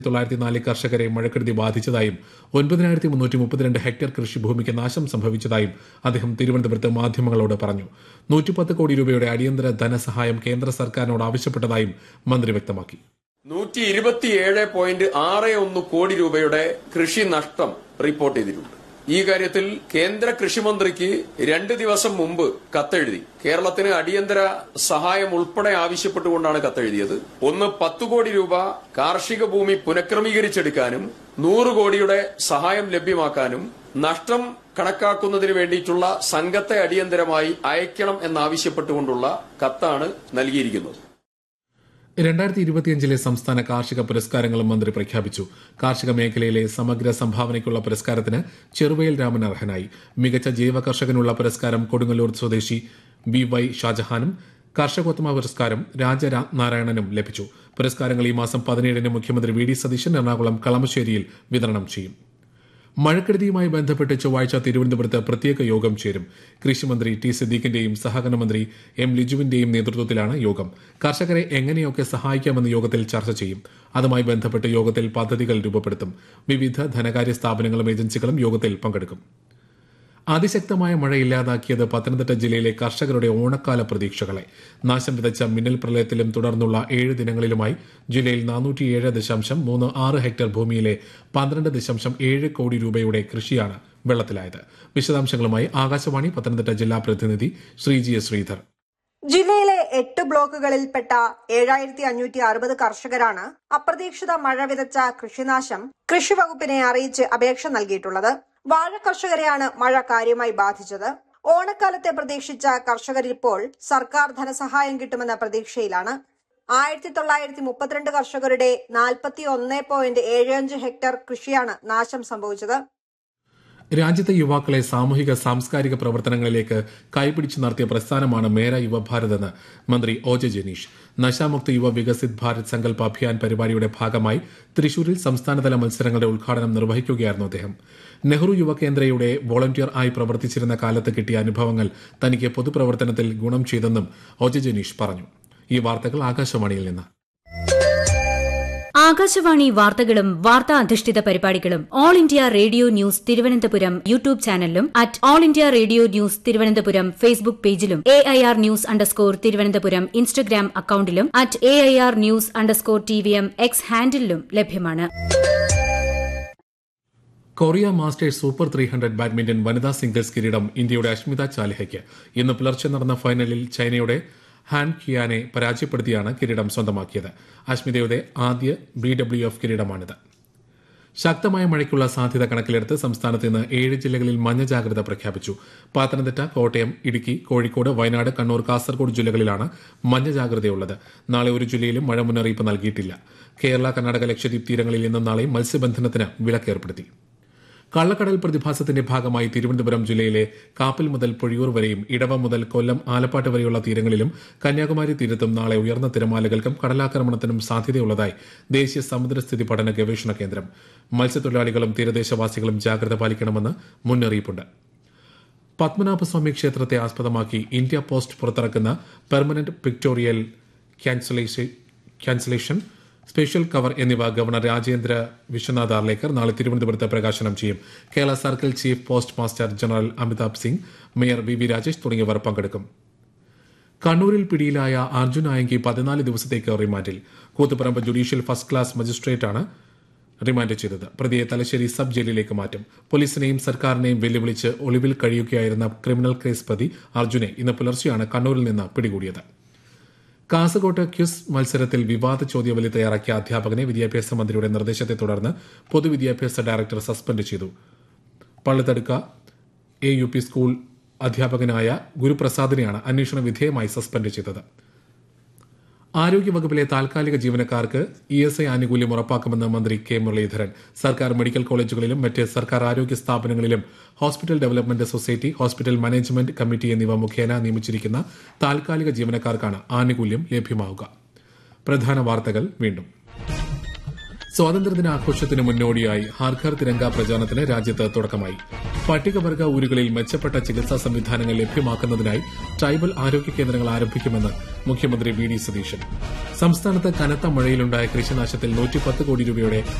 തൊള്ളായിരത്തി നാല് കർഷകരെ മഴക്കെടുതി ബാധിച്ചതായും ഒൻപതിനായിരത്തി മുന്നൂറ്റി മുപ്പത്തിരണ്ട് ഹെക്ടർ കൃഷിഭൂമിക്ക് നാശം സംഭവിച്ചതായും അദ്ദേഹം തിരുവനന്തപുരത്ത് മാധ്യമങ്ങളോട് പറഞ്ഞു നൂറ്റിപ്പത്ത് കോടി രൂപയുടെ അടിയന്തര ധനസഹായം കേന്ദ്ര സർക്കാരിനോട് ആവശ്യപ്പെട്ടതായും മന്ത്രി വ്യക്തമാക്കി നൂറ്റി ഇരുപത്തിയേഴ് പോയിന്റ് ആറ് ഒന്ന് കോടി രൂപയുടെ കൃഷി നഷ്ടം റിപ്പോർട്ട് ചെയ്തിട്ടുണ്ട് ഈ കാര്യത്തിൽ കേന്ദ്ര കൃഷിമന്ത്രിക്ക് രണ്ട് ദിവസം മുമ്പ് കത്തെഴുതി കേരളത്തിന് അടിയന്തര സഹായം ഉൾപ്പെടെ ആവശ്യപ്പെട്ടുകൊണ്ടാണ് കത്തെഴുതിയത് ഒന്ന് പത്ത് കോടി രൂപ കാർഷിക ഭൂമി പുനഃക്രമീകരിച്ചെടുക്കാനും നൂറ് കോടിയുടെ സഹായം ലഭ്യമാക്കാനും നഷ്ടം കണക്കാക്കുന്നതിന് വേണ്ടിയിട്ടുള്ള സംഘത്തെ അടിയന്തരമായി അയക്കണം എന്നാവശ്യപ്പെട്ടുകൊണ്ടുള്ള കത്താണ് നൽകിയിരിക്കുന്നത് രണ്ടായിരത്തി ഇരുപത്തിയഞ്ചിലെ സംസ്ഥാന കാർഷിക പുരസ്കാരങ്ങളും മന്ത്രി പ്രഖ്യാപിച്ചു കാർഷിക മേഖലയിലെ സമഗ്ര സംഭാവനയ്ക്കുള്ള പുരസ്കാരത്തിന് ചെറുവയൽ രാമൻ അർഹനായി മികച്ച ജൈവ കർഷകനുള്ള പുരസ്കാരം കൊടുങ്ങല്ലൂർ സ്വദേശി ബി വൈ ഷാജഹാനും കർഷകോത്തമ പുരസ്കാരം രാജനാരായണനും ലഭിച്ചു പുരസ്കാരങ്ങൾ ഈ മാസം പതിനേഴിന് മുഖ്യമന്ത്രി വി ഡി സതീശൻ എറണാകുളം കളമശ്ശേരിയിൽ വിതരണം ചെയ്യും മഴക്കെടുതിയുമായി ബന്ധപ്പെട്ട് ചൊവ്വാഴ്ച തിരുവനന്തപുരത്ത് പ്രത്യേക യോഗം ചേരും കൃഷിമന്ത്രി ടി സിദ്ദീഖിന്റെയും സഹകരണ മന്ത്രി എം ലിജുവിന്റെയും നേതൃത്വത്തിലാണ് യോഗം കർഷകരെ എങ്ങനെയൊക്കെ സഹായിക്കാമെന്ന് യോഗത്തിൽ ചർച്ച ചെയ്യും അതുമായി ബന്ധപ്പെട്ട് യോഗത്തിൽ പദ്ധതികൾ രൂപപ്പെടുത്തും വിവിധ ധനകാര്യ സ്ഥാപനങ്ങളും ഏജൻസികളും യോഗത്തിൽ പങ്കെടുക്കും അതിശക്തമായ മഴ ഇല്ലാതാക്കിയത് പത്തനംതിട്ട ജില്ലയിലെ കർഷകരുടെ ഓണക്കാല പ്രതീക്ഷകളെ നാശം വിതച്ച മിന്നൽ പ്രളയത്തിലും തുടർന്നുള്ള ഏഴ് ദിനങ്ങളിലുമായി ജില്ലയിൽ നാനൂറ്റിയേഴ് ദശാംശം മൂന്ന് ആറ് ഹെക്ടർ ഭൂമിയിലെ പന്ത്രണ്ട് ദശാംശം ഏഴ് കോടി രൂപയുടെ കൃഷിയാണ് വെള്ളത്തിലായത് വിശദാംശങ്ങളുമായി ആകാശവാണി പത്തനംതിട്ട ജില്ലാ പ്രതിനിധി ശ്രീജി എസ് ശ്രീധർ ജില്ലയിലെ എട്ട് ബ്ലോക്കുകളിൽപ്പെട്ട ഏഴായിരത്തി അഞ്ഞൂറ്റി അറുപത് കർഷകരാണ് അപ്രതീക്ഷിത മഴ വിതച്ച കൃഷിനാശം കൃഷിവകുപ്പിനെ അറിയിച്ച് അപേക്ഷ നൽകിയിട്ടുള്ളത് വാഴ കർഷകരെയാണ് മഴ കാര്യമായി ബാധിച്ചത് ഓണക്കാലത്തെ പ്രതീക്ഷിച്ച കർഷകരിപ്പോൾ സർക്കാർ ധനസഹായം കിട്ടുമെന്ന പ്രതീക്ഷയിലാണ് ആയിരത്തി തൊള്ളായിരത്തി മുപ്പത്തിരണ്ട് കർഷകരുടെ നാൽപ്പത്തി ഒന്ന് പോയിന്റ് ഏഴ് അഞ്ച് ഹെക്ടർ കൃഷിയാണ് നാശം സംഭവിച്ചത് രാജ്യത്തെ യുവാക്കളെ സാമൂഹിക സാംസ്കാരിക പ്രവർത്തനങ്ങളിലേക്ക് കൈപിടിച്ചു നടത്തിയ പ്രസ്ഥാനമാണ് മേര യുവഭാരത് എന്ന് മന്ത്രി ഒ ജെ ജനീഷ് നശാമുക്ത യുവ വികസിത് ഭാരത് സങ്കല്പ അഭിയാൻ പരിപാടിയുടെ ഭാഗമായി തൃശൂരിൽ സംസ്ഥാനതല മത്സരങ്ങളുടെ ഉദ്ഘാടനം നിർവഹിക്കുകയായിരുന്നു അദ്ദേഹം നെഹ്റു യുവകേന്ദ്രയുടെ വോളണ്ടിയർ ആയി പ്രവർത്തിച്ചിരുന്ന കാലത്ത് കിട്ടിയ അനുഭവങ്ങൾ തനിക്ക് പൊതുപ്രവർത്തനത്തിൽ ഗുണം ചെയ്തെന്നും ഒ ജെ ജനീഷ് പറഞ്ഞു ഈ വാർത്തകൾ ആകാശവാണിയിൽ നിന്ന് ആകാശവാണി വാർത്തകളും വാർത്താ അധിഷ്ഠിത പരിപാടികളും all India radio news Thiruvananthapuram YouTube ചാനലിലും at all India radio news Thiruvananthapuram Facebook പേജിലും A I R news underscore Thiruvananthapuram Instagram അക്കൌണ്ടിലും at A I R news underscore T V M X ഹാൻഡിലും ലഭ്യമാണ് Korea masters super three hundred badminton വനിതാ singles കിരീടം ഇന്ത്യയുടെ അഷ്മിത ചാലിഹയ്ക്ക് ഇന്ന് പുലർച്ചെ നടന്ന ഫൈനലിൽ ചൈനയുടെ ഹാൻ കിയാനെ പരാജയപ്പെടുത്തിയാണ് കിരീടം സ്വന്തമാക്കിയത് അഷ്മിതയുടെ ആദ്യ ബി ഡബ്ല്യു എഫ് കിരീടമാണിത് ശക്തമായ മഴയ്ക്കുള്ള സാധ്യത കണക്കിലെടുത്ത് സംസ്ഥാനത്ത് ഇന്ന് ഏഴ് ജില്ലകളിൽ മഞ്ഞ ജാഗ്രത പ്രഖ്യാപിച്ചു പത്തനംതിട്ട കോട്ടയം ഇടുക്കി കോഴിക്കോട് വയനാട് കണ്ണൂർ കാസർഗോഡ് ജില്ലകളിലാണ് മഞ്ഞ ജാഗ്രതയുള്ളത് നാളെ ഒരു ജില്ലയിലും മഴ മുന്നറിയിപ്പ് നൽകിയിട്ടില്ല കേരള കർണാടക ലക്ഷദ്വീപ് തീരങ്ങളിൽ ഇന്നും നാളെയും മത്സ്യബന്ധനത്തിന് വിലക്കേർപ്പെടുത്തി കള്ളക്കടൽ പ്രതിഭാസത്തിന്റെ ഭാഗമായി തിരുവനന്തപുരം ജില്ലയിലെ കാപ്പിൽ മുതൽ പൊഴിയൂർ വരെയും ഇടവ മുതൽ കൊല്ലം ആലപ്പാട്ട് വരെയുള്ള തീരങ്ങളിലും കന്യാകുമാരി തീരത്തും നാളെ ഉയർന്ന തിരമാലകൾക്കും കടലാക്രമണത്തിനും സാധ്യതയുള്ളതായി ദേശീയ സമുദ്രസ്ഥിതി പഠന ഗവേഷണ കേന്ദ്രം മത്സ്യത്തൊഴിലാളികളും തീരദേശവാസികളും ജാഗ്രത പാലിക്കണമെന്ന് മുന്നറിയിപ്പുണ്ട് പത്മനാഭസ്വാമി ക്ഷേത്രത്തെ ആസ്പദമാക്കി ഇന്ത്യ പോസ്റ്റ് പുറത്തിറക്കുന്ന permanent pictorial cancellation special cover എന്നിവ ഗവർണർ രാജേന്ദ്ര വിശ്വനാഥ് ആർലേക്കർ നാളെ തിരുവനന്തപുരത്ത് പ്രകാശനം ചെയ്യും Kerala circle chief post master general Amitabh Singh mayor V V Rajesh തുടങ്ങിയവർ പങ്കെടുക്കും കണ്ണൂരിൽ പിടിയിലായ അർജുൻ ആയങ്കി പതിനാല് ദിവസത്തേക്ക് റിമാൻഡിൽ കൂത്തുപറമ്പ് ജുഡീഷ്യൽ ഫസ്റ്റ് ക്ലാസ് മജിസ്ട്രേറ്റാണ് റിമാൻഡ് ചെയ്തത് പ്രതിയെ തലശ്ശേരി സബ് ജയിലിലേക്ക് മാറ്റും പോലീസിനെയും സർക്കാരിനെയും വെല്ലുവിളിച്ച് ഒളിവിൽ കഴിയുകയായിരുന്ന ക്രിമിനൽ കേസ് പ്രതി അർജുനെ ഇന്ന് പുലർച്ചെയാണ് കണ്ണൂരിൽ നിന്ന് പിടികൂടിയത് കാസർകോട്ട് ക്യുസ് മത്സരത്തിൽ വിവാദ ചോദ്യാവലി തയ്യാറാക്കിയ അധ്യാപകനെ വിദ്യാഭ്യാസ മന്ത്രിയുടെ നിർദ്ദേശത്തെ തുടർന്ന് പൊതുവിദ്യാഭ്യാസ ഡയറക്ടർ സസ്പെൻഡ് ചെയ്തു Pallithadukka A U P school അധ്യാപകനായ ഗുരുപ്രസാദിനെയാണ് അന്വേഷണ വിധേയമായി സസ്പെൻഡ് ചെയ്തത് ആരോഗ്യവകുപ്പിലെ താൽക്കാലിക ജീവനക്കാർക്ക് ഇ എസ് ഐ ആനുകൂല്യം ഉറപ്പാക്കുമെന്ന് മന്ത്രി കെ മുരളീധരൻ സർക്കാർ മെഡിക്കൽ കോളേജുകളിലും മറ്റ് സർക്കാർ ആരോഗ്യ സ്ഥാപനങ്ങളിലും hospital development society hospital management committee എന്നിവ മുഖേന നിയമിച്ചിരിക്കുന്ന താൽക്കാലിക ജീവനക്കാർക്കാണ് ആനുകൂല്യം ലഭ്യമാവുക പ്രധാന വാർത്തകൾ വീണ്ടും സ്വാതന്ത്ര്യദിനാഘോഷത്തിന് മുന്നോടിയായി ഹാർഘർ തിരങ്ക പ്രചാരണത്തിന് രാജ്യത്ത് തുടക്കമായി പട്ടികവർഗ ഊരുകളിൽ മെച്ചപ്പെട്ട ചികിത്സാ സംവിധാനങ്ങൾ ലഭ്യമാക്കുന്നതിനായി ട്രൈബൽ ആരോഗ്യ കേന്ദ്രങ്ങൾ ആരംഭിക്കുമെന്ന് മുഖ്യമന്ത്രി വി ഡി സതീശൻ സംസ്ഥാനത്ത് കനത്ത മഴയിലുണ്ടായ കൃഷിനാശത്തിൽ നൂറ്റിപ്പത്ത് കോടി രൂപയുടെ